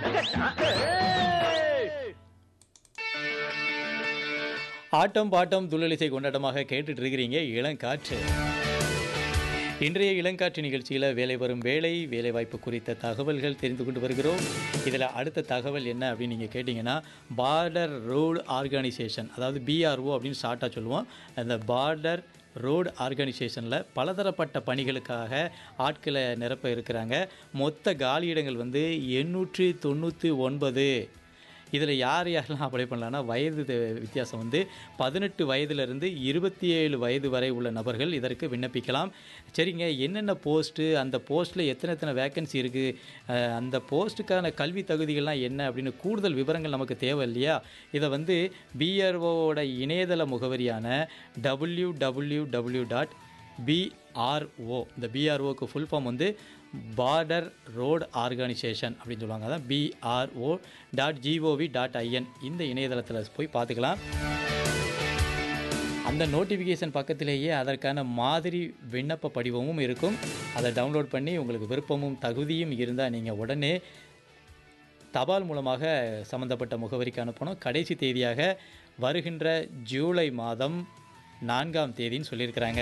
ஆட்டம் bottom துள்ளலிசை கொண்டாட்டமாக கேட்டுட்டு இருக்கிறீங்க இளங்காற்று இன்றைய இளங்காற்று நிகழ்ச்சியில் வேலை வரும் வேலை வேலைவாய்ப்பு குறித்த தகவல்கள் தெரிந்து கொண்டு வருகிறோம் இதில் அடுத்த தகவல் என்ன அப்படின்னு நீங்கள் கேட்டிங்கன்னா பார்டர் ரோடு ஆர்கனைசேஷன் அதாவது பிஆர்ஓ அப்படின்னு ஷார்ட்டாக சொல்லுவோம் அந்த பார்டர் ரோடு ஆர்கனைசேஷனில் பலதரப்பட்ட பணிகளுக்காக ஆட்களை நிரப்ப இருக்கிறாங்க மொத்த காலியிடங்கள் வந்து எண்ணூற்றி தொண்ணூற்றி ஒன்பது இதில் யார் யாரெல்லாம் அப்ளை பண்ணலான்னா வயது த- வித்தியாசம் வந்து பதினெட்டு வயதிலிருந்து இருபத்தி ஏழு வயது வரை உள்ள நபர்கள் இதற்கு விண்ணப்பிக்கலாம் சரிங்க என்னென்ன போஸ்ட்டு அந்த போஸ்ட்டில் எத்தனை எத்தனை வேக்கன்சி இருக்குது அந்த போஸ்ட்டுக்கான கல்வி தகுதிகள்லாம் என்ன அப்படின்னு கூடுதல் விவரங்கள் நமக்கு தேவை இல்லையா இதை வந்து பிஆர்ஓவோட இணையதள முகவரியான W W W dot BRO இந்த பிஆர்ஓக்கு ஃபுல் ஃபார்ம் வந்து பார்டர் ரோடு ஆர்கனைசேஷன் அப்படின்னு சொல்லுவாங்க அதான் BRO dot GOV dot IN இந்த இணையதளத்தில் போய் பார்த்துக்கலாம் அந்த நோட்டிஃபிகேஷன் பக்கத்திலேயே அதற்கான மாதிரி விண்ணப்ப படிவமும் இருக்கும் அதை டவுன்லோட் பண்ணி உங்களுக்கு விருப்பமும் தகுதியும் இருந்தால் நீங்கள் உடனே தபால் மூலமாக சம்மந்தப்பட்ட முகவரிக்கு அனுப்பணும் கடைசி தேதியாக வருகின்ற ஜூலை மாதம் நான்காம் தேதின்னு சொல்லியிருக்கிறாங்க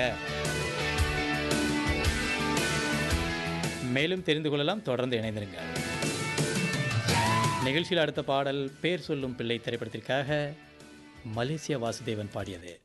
மேலும் தெரிந்து கொள்ளலாம் தொடர்ந்து இணைந்திருங்க நிகழ்ச்சியில் அடுத்த பாடல் பேர் சொல்லும் பிள்ளை திரைப்படத்திற்காக மலேசியா வாசுதேவன் பாடியது